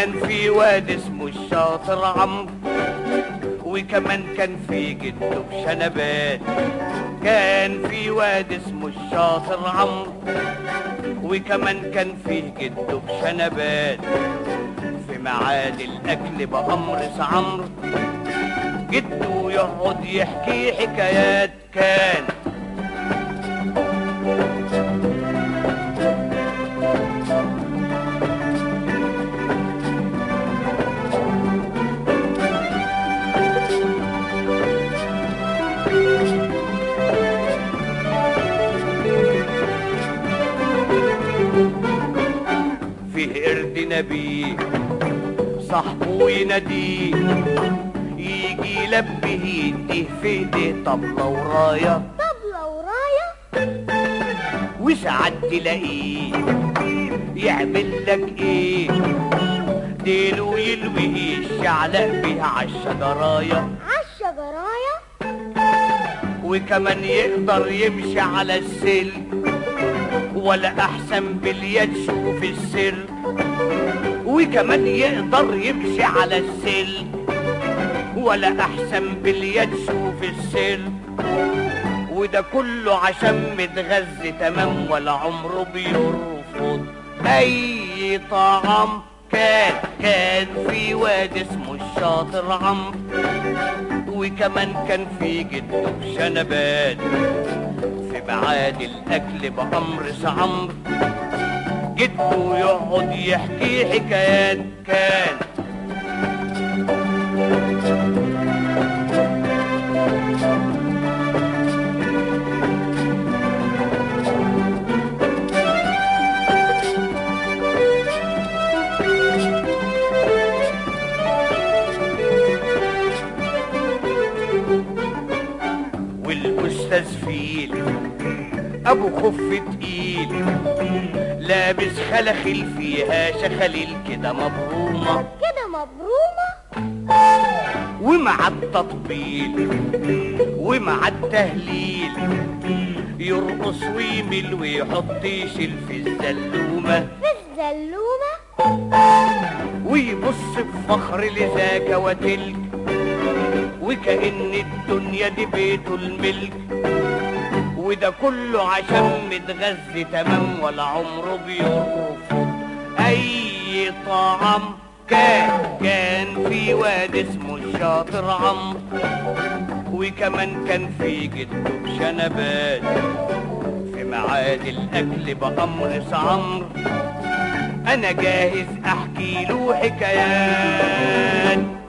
كان في واد اسمه الشاطر عمرو وكمان كان في جده بشنبات كان في واد اسمه الشاطر عمرو وكمان كان فيه جده بشنبات في ميعاد الاكل بامر عمرو جده يقعد يحكي حكايات كان فيه قرد نبيه صاحبه يناديه يجي يلبيه يديه في ايديه طبلة وراية طبلة وراية وساعات تلاقيه يعمل لك ايه ديله يلويه الشعلق بيه عالشجراية عالشجراية وكمان يقدر يمشي على السلك ولا احسن باليد شوف السر وكمان يقدر يمشي على السلك ولا احسن باليد شوف السر وده كله عشان متغذي تمام ولا عمره بيرفض اي طعام كان كان في واد اسمه الشاطر عمرو وكمان كان في جده بشنبات في ميعاد الاكل بامر عمرو جده يقعد يحكي حكايات كان والاستاذ فيل ابو خف تقيل لابس خلخل فيها شخاليل كده مبرومه كده مبرومة ومع التطبيل ومع التهليل يرقص ويمل ويحط يشيل في الزلومه في الزلومة ويبص بفخر لذاك وتلك وكأن الدنيا دي بيته الملك وده كله عشان متغذي تمام ولا عمره بيرفض أي طعام كان كان في واد اسمه الشاطر عمرو وكمان كان في جده بشنبات في ميعاد الأكل بأمر عمرو أنا جاهز أحكي له حكايات